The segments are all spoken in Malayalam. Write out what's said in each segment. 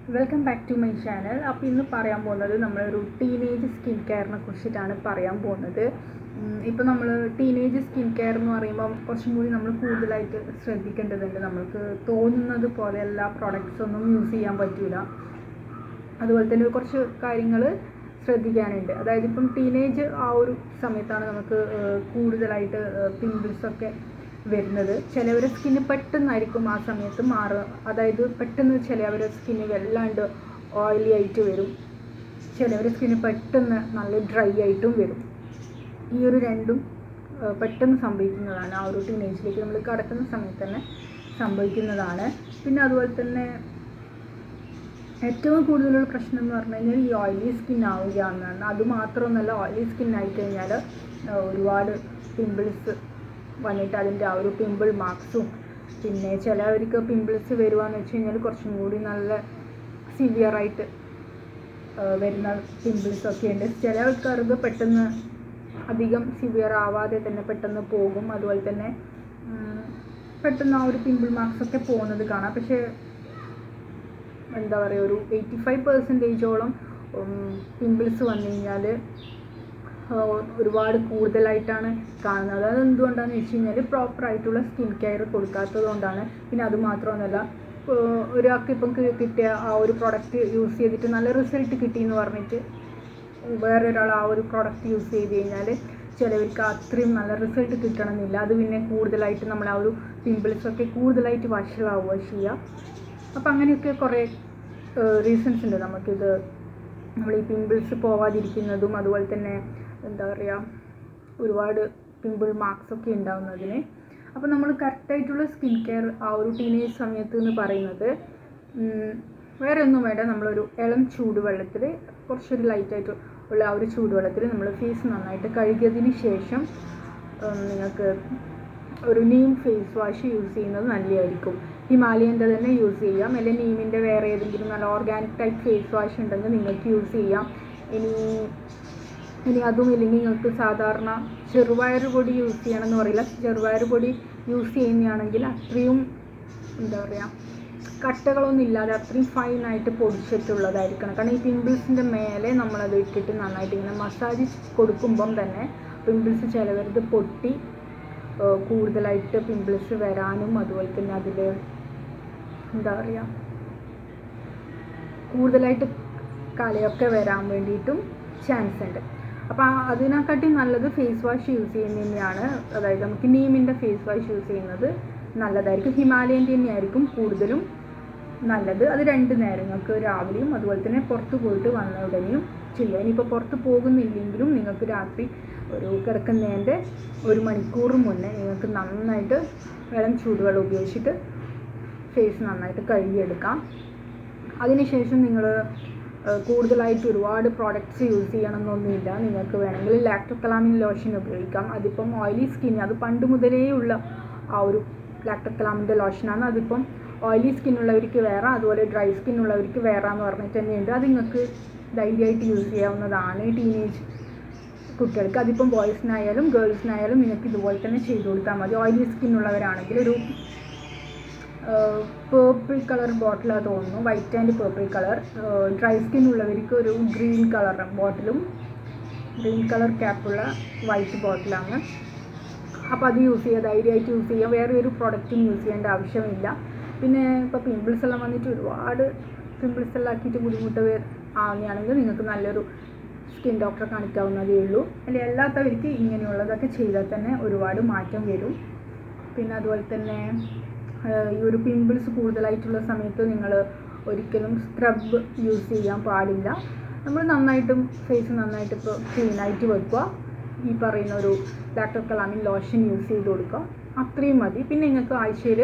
welcome back to my channel അപ്പോൾ ഇന്ന് പറയാൻ പോകുന്നത് നമ്മളൊരു ടീനേജ് സ്കിൻ കെയറിനെ കുറിച്ചിട്ടാണ് പറയാൻ പോകുന്നത് ഇപ്പോൾ നമ്മൾ ടീനേജ് സ്കിൻ കെയർ എന്ന് പറയുമ്പോൾ കുറച്ചും കൂടി നമ്മൾ കൂടുതലായിട്ട് ശ്രദ്ധിക്കേണ്ടതുണ്ട് നമ്മൾക്ക് തോന്നുന്നത് പോലെ എല്ലാ പ്രോഡക്റ്റ്സ് ഒന്നും യൂസ് ചെയ്യാൻ പറ്റില്ല അതുപോലെ തന്നെ കുറച്ച് കാര്യങ്ങൾ ശ്രദ്ധിക്കാനുണ്ട് അതായത് ഇപ്പം ടീനേജ് ആ ഒരു സമയത്താണ് നമുക്ക് ഏഹ്, കൂടുതലായിട്ട് പിമ്പിൾസ് ഒക്കെ വരുന്നത് ചിലവരുടെ സ്കിന്ന് പെട്ടെന്നായിരിക്കും ആ സമയത്ത് മാറുക അതായത് പെട്ടെന്ന് ചിലവരുടെ സ്കിന്ന് വല്ലാണ്ട് ഓയിലി ആയിട്ട് വരും ചിലവരുടെ സ്കിന്ന് പെട്ടെന്ന് നല്ല ഡ്രൈ ആയിട്ടും വരും ഈ ഒരു രണ്ടും ഏഹ്, പെട്ടെന്ന് സംഭവിക്കുന്നതാണ് ആ ഒരു ടീനേജിലേക്ക് നമ്മൾ കടക്കുന്ന സമയത്ത് തന്നെ സംഭവിക്കുന്നതാണ് പിന്നെ അതുപോലെ തന്നെ ഏറ്റവും കൂടുതലുള്ള പ്രശ്നം എന്ന് പറഞ്ഞു കഴിഞ്ഞാൽ ഈ ഓയിലി സ്കിൻ ആവുക എന്നാണ് അത് മാത്രമൊന്നുമല്ല ഓയിലി സ്കിൻ ആയി കഴിഞ്ഞാൽ ഒരുപാട് പിമ്പിൾസ് വന്നിട്ട് അതിൻ്റെ ആ ഒരു പിമ്പിൾ മാർക്സും പിന്നെ ചിലവർക്ക് പിമ്പിൾസ് വരുവാന്ന് വെച്ച് കഴിഞ്ഞാൽ കുറച്ചും കൂടി നല്ല സിവിയറായിട്ട് വരുന്ന പിമ്പിൾസ് ഒക്കെ ഉണ്ട് ചില ആൾക്കാർക്ക് പെട്ടെന്ന് അധികം സിവിയർ ആവാതെ തന്നെ പെട്ടെന്ന് പോകും അതുപോലെ തന്നെ ഉം, പെട്ടെന്ന് ആ ഒരു പിമ്പിൾ മാർക്സ് ഒക്കെ പോകുന്നത് കാണാം പക്ഷേ എന്താ പറയുക ഒരു എയ്റ്റി ഫൈവ് പെർസെൻറ്റേജോളം പിമ്പിൾസ് വന്നു കഴിഞ്ഞാൽ ഒരുപാട് കൂടുതലായിട്ടാണ് കാണുന്നത് അത് എന്തുകൊണ്ടാണെന്ന് വെച്ച് കഴിഞ്ഞാൽ പ്രോപ്പറായിട്ടുള്ള സ്കിൻ കെയർ കൊടുക്കാത്തത് കൊണ്ടാണ് പിന്നെ അത് മാത്രമൊന്നുമല്ല ഇപ്പോൾ ഒരാൾക്ക് ഇപ്പം കി- കിട്ടിയ ആ ഒരു പ്രൊഡക്റ്റ് യൂസ് ചെയ്തിട്ട് നല്ല റിസൾട്ട് കിട്ടി എന്ന് പറഞ്ഞിട്ട് വേറൊരാൾ ആ ഒരു പ്രൊഡക്റ്റ് യൂസ് ചെയ്ത് കഴിഞ്ഞാൽ ചിലവർക്ക് അത്രയും നല്ല റിസൾട്ട് കിട്ടണമെന്നില്ല അത് പിന്നെ കൂടുതലായിട്ട് നമ്മൾ ആ ഒരു പിമ്പിൾസ് ഒക്കെ കൂടുതലായിട്ട് വഷളാവുക ചെയ്യുക അപ്പം അങ്ങനെയൊക്കെ കുറേ റീസൺസ് ഉണ്ട് നമുക്കിത് നമ്മൾ ഈ പിമ്പിൾസ് പോവാതിരിക്കുന്നതും അതുപോലെ തന്നെ എന്താ പറയുക ഒരുപാട് പിമ്പിൾ മാർക്സ് ഒക്കെ ഉണ്ടാവുന്നതിന് അപ്പോൾ നമ്മൾ കറക്റ്റായിട്ടുള്ള സ്കിൻ കെയർ ആ ഒരു ടീനേജ് സമയത്ത് എന്ന് പറയുന്നത് ഉം, വേറെ ഒന്നും വേണ്ട നമ്മളൊരു ഇളം ചൂടുവെള്ളത്തിൽ കുറച്ചൊരു ലൈറ്റായിട്ട് ഉള്ള ആ ഒരു ചൂടുവെള്ളത്തിൽ നമ്മൾ ഫേസ് നന്നായിട്ട് കഴുകിയതിന് ശേഷം ഉം, നിങ്ങൾക്ക് ഒരു നീം ഫേസ് വാഷ് യൂസ് ചെയ്യുന്നത് നല്ലതായിരിക്കും ഹിമാലയൻ്റെ തന്നെ യൂസ് ചെയ്യാം അല്ലെങ്കിൽ നീമിൻ്റെ വേറെ ഏതെങ്കിലും നല്ല ഓർഗാനിക് ടൈപ്പ് ഫേസ് വാഷ് ഉണ്ടെങ്കിൽ നിങ്ങൾക്ക് യൂസ് ചെയ്യാം ഇനി ഇനി അതും ഇല്ലെങ്കിൽ നിങ്ങൾക്ക് സാധാരണ ചെറുപയർ പൊടി യൂസ് ചെയ്യണം എന്ന് പറയില്ല ചെറുപയർ പൊടി യൂസ് ചെയ്യുന്നതാണെങ്കിൽ അത്രയും എന്താ പറയുക കട്ടകളൊന്നും ഇല്ലാതെ അത്രയും ഫൈനായിട്ട് പൊടിച്ചിട്ടുള്ളതായിരിക്കണം കാരണം ഈ പിമ്പിൾസിൻ്റെ മേലെ നമ്മളത് ഇട്ടിട്ട് നന്നായിട്ട് ഇങ്ങനെ മസാജ് കൊടുക്കുമ്പം തന്നെ പിമ്പിൾസ് ചിലവരത് പൊട്ടി ഏഹ് കൂടുതലായിട്ട് പിമ്പിൾസ് വരാനും അതുപോലെ തന്നെ അതിൽ എന്താ പറയുക കൂടുതലായിട്ട് കലയൊക്കെ വരാൻ വേണ്ടിയിട്ടും ചാൻസ് ഉണ്ട് അപ്പോൾ അതിനെക്കാട്ടി നല്ലത് ഫേസ് വാഷ് യൂസ് ചെയ്യുന്നത് തന്നെയാണ് അതായത് നമുക്ക് നീമിൻ്റെ ഫേസ് വാഷ് യൂസ് ചെയ്യുന്നത് നല്ലതായിരിക്കും ഹിമാലയൻ്റെ തന്നെയായിരിക്കും കൂടുതലും നല്ലത് അത് രണ്ട് നേരങ്ങൾക്ക് രാവിലെയും അതുപോലെ തന്നെ പുറത്ത് പോയിട്ട് വന്ന ഉടനെയും ചെയ്യുക ഇനിയിപ്പോൾ പുറത്ത് പോകുന്നില്ലെങ്കിലും നിങ്ങൾക്ക് രാത്രി ഒരു കിടക്കുന്നതിൻ്റെ ഒരു മണിക്കൂർ മുന്നേ നിങ്ങൾക്ക് നന്നായിട്ട് വെള്ളം ചൂടുവെള്ളം ഉപയോഗിച്ചിട്ട് ഫേസ് നന്നായിട്ട് കഴുകിയെടുക്കാം അതിനുശേഷം നിങ്ങൾ കൂടുതലായിട്ട് ഒരുപാട് പ്രോഡക്റ്റ്സ് യൂസ് ചെയ്യണമെന്നൊന്നുമില്ല നിങ്ങൾക്ക് വേണമെങ്കിൽ ലാക്ടോക്കലാമിൻ ലോഷൻ ഉപയോഗിക്കാം അതിപ്പം ഓയിലി സ്കിൻ അത് പണ്ട് മുതലേ ഉള്ള ആ ഒരു ലാക്ടോക്കലാമിൻ്റെ ലോഷനാണ് അതിപ്പം ഓയിലി സ്കിൻ ഉള്ളവർക്ക് വേറെ അതുപോലെ ഡ്രൈ സ്കിൻ ഉള്ളവർക്ക് വേറെ എന്ന് പറഞ്ഞിട്ട് തന്നെയുണ്ട് അത് നിങ്ങൾക്ക് ധൈര്യമായിട്ട് യൂസ് ചെയ്യാവുന്നതാണ് ടീനേജ് കുട്ടികൾക്ക് അതിപ്പം ബോയ്സിനായാലും ഗേൾസിനായാലും നിങ്ങൾക്ക് ഇതുപോലെ തന്നെ ചെയ്തു കൊടുത്താൽ മതി ഓയിലി സ്കിൻ ഉള്ളവരാണെങ്കിൽ ഒരു പേർപ്പിൾ കളർ ബോട്ടിലാണ് തോന്നുന്നു white and purple colour dry skin ഉള്ളവർക്ക് ഒരു ഗ്രീൻ കളർ ബോട്ടിലും ഗ്രീൻ കളർ ക്യാപ്പുള്ള വൈറ്റ് ബോട്ടിലാണ് അപ്പോൾ അത് യൂസ് ചെയ്യുക ധൈര്യമായിട്ട് യൂസ് ചെയ്യുക വേറെ ഒരു പ്രൊഡക്റ്റും യൂസ് ചെയ്യേണ്ട ആവശ്യമില്ല പിന്നെ ഇപ്പോൾ പിമ്പിൾസ് എല്ലാം വന്നിട്ട് ഒരുപാട് പിമ്പിൾസ് എല്ലാം ആക്കിയിട്ട് ബുദ്ധിമുട്ട് വേ- ആവുകയാണെങ്കിൽ നിങ്ങൾക്ക് നല്ലൊരു സ്കിൻ ഡോക്ടറെ കാണിക്കാവുന്നതേ ഉള്ളൂ അല്ലെങ്കിൽ അല്ലാത്തവർക്ക് ഇങ്ങനെയുള്ളതൊക്കെ ചെയ്താൽ തന്നെ ഒരുപാട് മാറ്റം വരും പിന്നെ അതുപോലെ തന്നെ ആഹ് ഈ ഒരു പിമ്പിൾസ് കൂടുതലായിട്ടുള്ള സമയത്ത് നിങ്ങൾ ഒരിക്കലും സ്ക്രബ് യൂസ് ചെയ്യാൻ പാടില്ല നമ്മൾ നന്നായിട്ടും ഫേസ് നന്നായിട്ട് ഇപ്പോൾ ക്ലീനായിട്ട് വെക്കുക ഈ പറയുന്ന ഒരു ലാക്ടോക്കലാമിൻ ലോഷൻ യൂസ് ചെയ്ത് കൊടുക്കുക അത്രയും മതി പിന്നെ നിങ്ങൾക്ക് ആഴ്ചയിൽ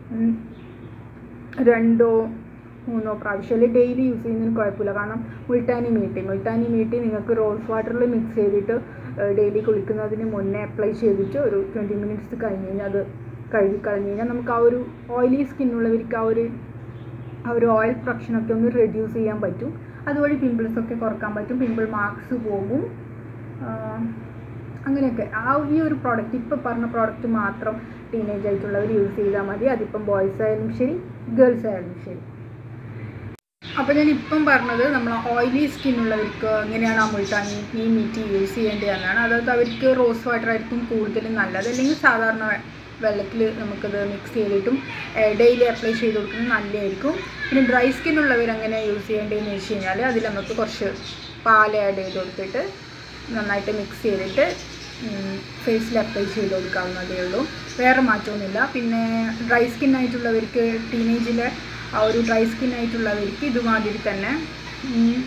രണ്ടോ മൂന്നോ പ്രാവശ്യം അല്ലെങ്കിൽ ഡെയിലി യൂസ് ചെയ്യുന്നതിന് കുഴപ്പമില്ല കാരണം മുൾട്ടാനി മീട്ടി മുൾട്ടാനി മീട്ടി നിങ്ങൾക്ക് റോസ് വാട്ടറിൽ മിക്സ് ചെയ്തിട്ട് ഡെയിലി കുളിക്കുന്നതിന് മുന്നേ അപ്ലൈ ചെയ്തിട്ട് ഒരു ട്വൻറ്റി മിനിറ്റ്സ് കഴിഞ്ഞ് കഴിഞ്ഞാൽ അത് കഴുകി കളഞ്ഞ് കഴിഞ്ഞാൽ നമുക്ക് ആ ഒരു ഓയിലി സ്കിന്നുള്ളവർക്ക് ആ ഒരു ആ ഒരു ഓയിൽ പ്രൊഡക്ഷനൊക്കെ ഒന്ന് റെഡ്യൂസ് ചെയ്യാൻ പറ്റും അതുവഴി പിമ്പിൾസ് ഒക്കെ കുറക്കാൻ പറ്റും പിമ്പിൾ മാർക്സ് പോകും ആഹ് അങ്ങനെയൊക്കെ ആ ഈ ഒരു പ്രോഡക്റ്റ് ഇപ്പോൾ പറഞ്ഞ പ്രോഡക്റ്റ് മാത്രം ടീനേജ് ആയിട്ടുള്ളവർ യൂസ് ചെയ്താൽ മതി അതിപ്പം ബോയ്സ് ആയാലും ശരി ഗേൾസ് ആയാലും ശരി അപ്പോൾ ഞാൻ ഇപ്പം പറഞ്ഞത് നമ്മൾ ഓയിലി സ്കിന്നുള്ളവർക്ക് എങ്ങനെയാണ് ആ മുൾട്ടാനി ഈ മീറ്റ് യൂസ് ചെയ്യേണ്ടതെന്നാണ് അതായത് അവർക്ക് റോസ് വാട്ടർ ആയിരിക്കും കൂടുതലും നല്ലത് അല്ലെങ്കിൽ സാധാരണ വെള്ളത്തിൽ നമുക്കത് മിക്സ് ചെയ്തിട്ടും ഡെയിലി അപ്ലൈ ചെയ്ത് കൊടുക്കുന്നത് നല്ലതായിരിക്കും പിന്നെ ഡ്രൈ സ്കിന്നുള്ളവർ എങ്ങനെ യൂസ് ചെയ്യേണ്ടതെന്ന് വെച്ച് കഴിഞ്ഞാൽ അതിൽ നമുക്ക് കുറച്ച് പാൽ ആഡ് ചെയ്ത് കൊടുത്തിട്ട് നന്നായിട്ട് മിക്സ് ചെയ്തിട്ട് ഫേസിൽ അപ്ലൈ ചെയ്ത് കൊടുക്കാവുന്നതേ ഉള്ളൂ വേറെ മാറ്റമൊന്നുമില്ല പിന്നെ ഡ്രൈ സ്കിൻ ആയിട്ടുള്ളവർക്ക് ടീനേജിലെ ആ ഒരു ഡ്രൈ സ്കിൻ ആയിട്ടുള്ളവർക്ക് ഇതുമാതിരി തന്നെ ഉം,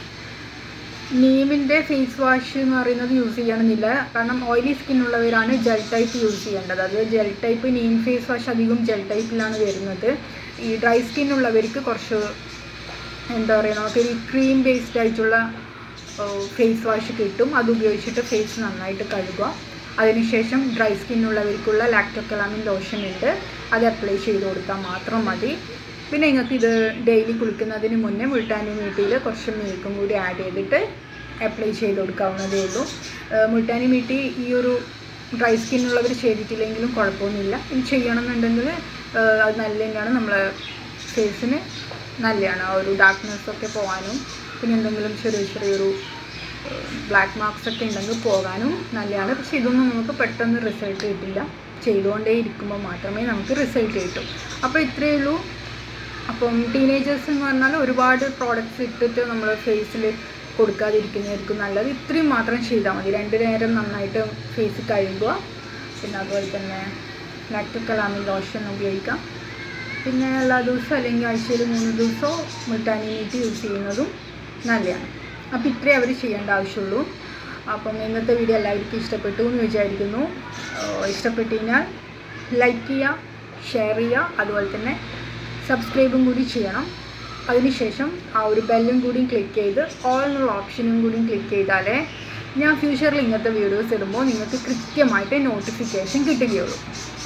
നീമിൻ്റെ ഫേസ് വാഷ് എന്ന് പറയുന്നത് യൂസ് ചെയ്യണമെന്നില്ല കാരണം ഓയിലി സ്കിൻ ഉള്ളവരാണ് ജെൽ ടൈപ്പ് യൂസ് ചെയ്യേണ്ടത് അത് gel type neem face wash അധികം ജെൽ ടൈപ്പിലാണ് വരുന്നത് ഈ ഡ്രൈ സ്കിൻ ഉള്ളവർക്ക് കുറച്ച് എന്താ പറയുക നമുക്കൊരു ക്രീം ബേസ്ഡ് ആയിട്ടുള്ള ഫേസ് വാഷ് കിട്ടും അത് ഉപയോഗിച്ചിട്ട് ഫേസ് നന്നായിട്ട് കഴുകുക അതിനുശേഷം ഡ്രൈ സ്കിൻ ഉള്ളവർക്കുള്ള ലാക്ടോക്കലാമിൻ ലോഷൻ ഉണ്ട് അത് അപ്ലൈ ചെയ്ത് കൊടുത്താൽ മാത്രം മതി പിന്നെ നിങ്ങൾക്ക് ഇത് ഡെയിലി കുളിക്കുന്നതിന് മുന്നേ മുൾട്ടാനി മീട്ടിയിൽ കുറച്ച് മിൽക്കും കൂടി ആഡ് ചെയ്തിട്ട് അപ്ലൈ ചെയ്ത് കൊടുക്കാവുന്നതേ ഉള്ളൂ ഏഹ് മുൾട്ടാനി മീട്ടി ഈ ഒരു ഡ്രൈ സ്കിന്നുള്ളവർ ചെയ്തിട്ടില്ലെങ്കിലും കുഴപ്പമൊന്നുമില്ല ഇനി ചെയ്യണമെന്നുണ്ടെങ്കിൽ ഏഹ് അത് നല്ല തന്നെയാണ് നമ്മളെ ഫേസിന് നല്ലതാണ് ആ ഒരു ഡാർക്ക്നെസ് ഒക്കെ പോകാനും പിന്നെ എന്തെങ്കിലും ചെറിയ ചെറിയൊരു ബ്ലാക്ക് മാർക്സ് ഒക്കെ ഉണ്ടെങ്കിൽ പോകാനും നല്ലതാണ് പക്ഷെ ഇതൊന്നും നമുക്ക് പെട്ടെന്ന് റിസൾട്ട് കിട്ടില്ല ചെയ്തുകൊണ്ടേ ഇരിക്കുമ്പോൾ മാത്രമേ നമുക്ക് റിസൾട്ട് കിട്ടൂ അപ്പോൾ ഇത്രയേ ഉള്ളൂ അപ്പം ടീനേജേഴ്സ് എന്ന് പറഞ്ഞാൽ ഒരുപാട് പ്രോഡക്റ്റ്സ് ഇട്ടിട്ട് നമ്മൾ ഫേസിൽ കൊടുക്കാതിരിക്കുന്നതായിരിക്കും നല്ലത് ഇത്രയും മാത്രം ചെയ്താൽ മതി രണ്ട് നേരം നന്നായിട്ട് ഫേസ് കഴുകുക പിന്നെ അതുപോലെ തന്നെ ലാക്ടോക്കലാമിൻ ലോഷൻ ഉപയോഗിക്കാം പിന്നെ എല്ലാ ദിവസവും അല്ലെങ്കിൽ ആഴ്ചയിൽ മൂന്ന് ദിവസമോ മുട്ടാനി മീറ്റ് യൂസ് ചെയ്യുന്നതും നല്ലതാണ് അപ്പോൾ ഇത്രേ അവർ ചെയ്യേണ്ട ആവശ്യമുള്ളൂ അപ്പം ഇന്നത്തെ വീഡിയോ എല്ലാവർക്കും ഇഷ്ടപ്പെട്ടു എന്ന് വിചാരിക്കുന്നു ഏഹ് ഇഷ്ടപ്പെട്ട് കഴിഞ്ഞാൽ ലൈക്ക് ചെയ്യുക ഷെയർ ചെയ്യുക അതുപോലെ തന്നെ സബ്സ്ക്രൈബും കൂടി ചെയ്യണം അതിനുശേഷം ആ ഒരു ബെല്ലും കൂടി ക്ലിക്ക് ചെയ്ത് ഓൾ എന്നുള്ള ഓപ്ഷനും കൂടി ക്ലിക്ക് ചെയ്താലേ ഞാൻ ഫ്യൂച്ചറിൽ ഇങ്ങനത്തെ വീഡിയോസ് ഇടുമ്പോൾ നിങ്ങൾക്ക് കൃത്യമായിട്ട് നോട്ടിഫിക്കേഷൻ കിട്ടുകയുള്ളൂ